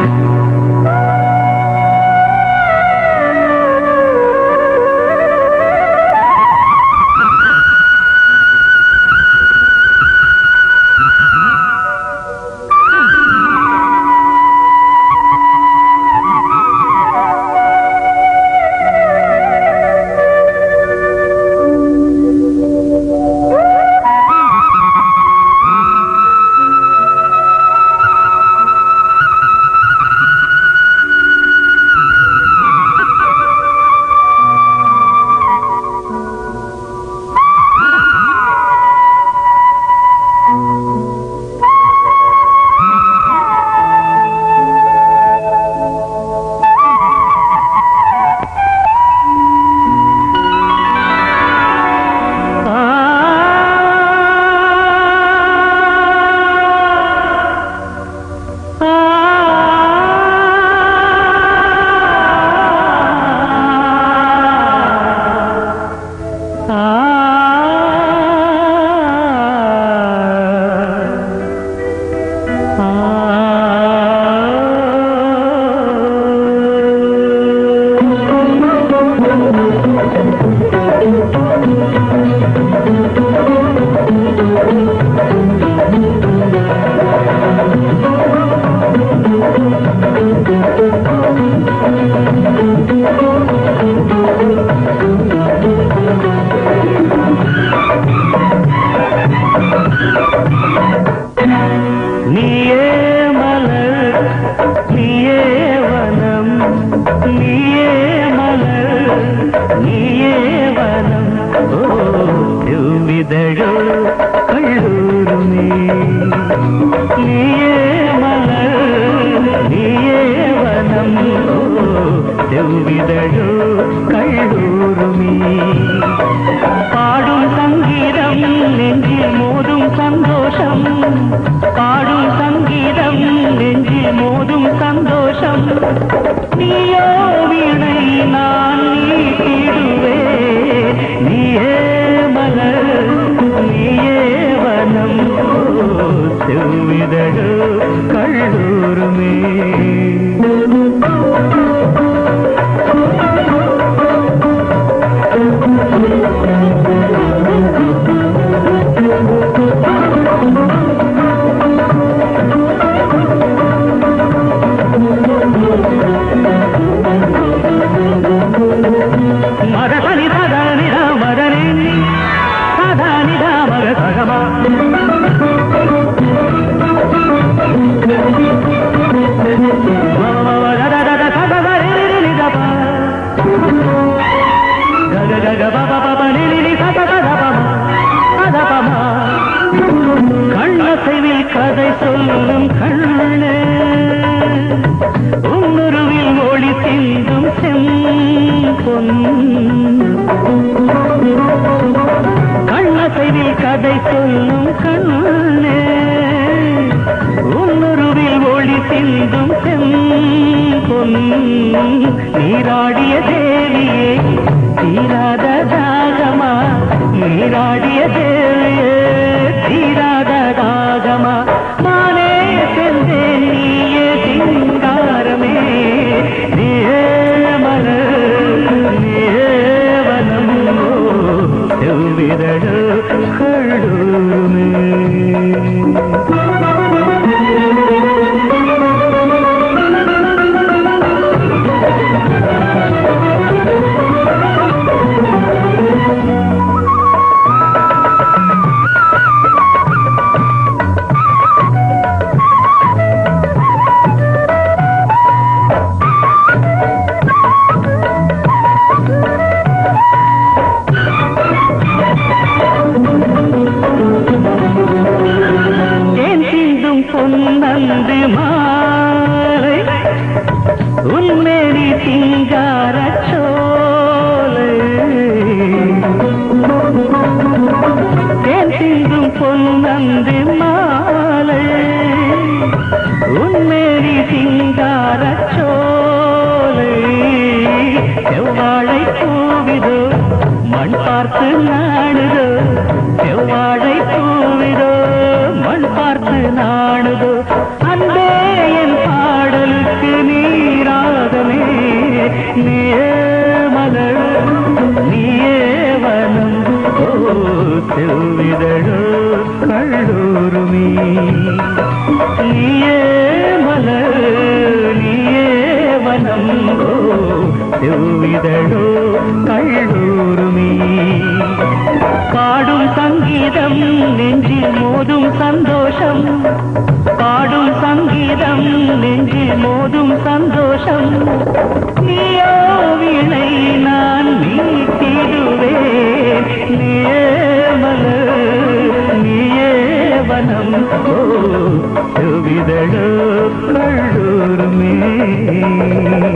நீயே மலர் நீயே வனம் நீயே மலர் நீயே வனம் ஓ செவ்விதழோ கள்ளூருமே நீயே மலர் நீயே வனம் ஓ செவ்விதழோ கள்ளூருமே பாடும் சங்கீதம் நெஞ்சில் மோதும் சந்தோஷம் பாடும் சங்கீதம் நெஞ்சில் மோதும் சந்தோஷம் நீயோ வீணை நான் நீட்டிடுவே நீயே மலர் நீயே வனம் ஓ, செவ்விதழோ கள்ளூருமே மரசனி சதனிட மதனி சதனிட மக சகமா கண்ணசைவில் கதை சொல்லும் கண்ணே உன்னுருவில் ஒளி சிந்தும் செம்பொன் கண்ணசைவில் கதை சொல்லும் கண்ணே உன்னுருவில் ஒளி சிந்தும் செம்பொன் நீராடிய தேவியே தீராத தாகமா நீராடிய தேவியே தீராத தாகமா மானே சென்றேன் நீயே சிங்காரமே நீயே மலர் நீயே வனம் செவ்விதழ கழுமே தேன் சிந்தும் பொன்னந்து மாலை உன்மேரி சிங்கார சோலை தேன் சிந்தும் பொன்னந்து மாலை உன்மேரி சிங்கார சோலை செவ்வாழை பூவிதோ மண் பார்த்து நாடுதோ செவ்வாழை பூவிதோ மண் பார்த்து நாடுதோ அன்பே என் பாடலுக்கு செவ்விதழோ கள்ளூருமே பாடும் சங்கீதம் நெஞ்சில் மோதும் சந்தோஷம் பாடும் சங்கீதம் நெஞ்சில் மோதும் சந்தோஷம் நீயோ வினை நான் மீட்டிடுவேன் நீயே மலர் நீயே வனம் ஓ செவ்விதழோ கள்ளூருமே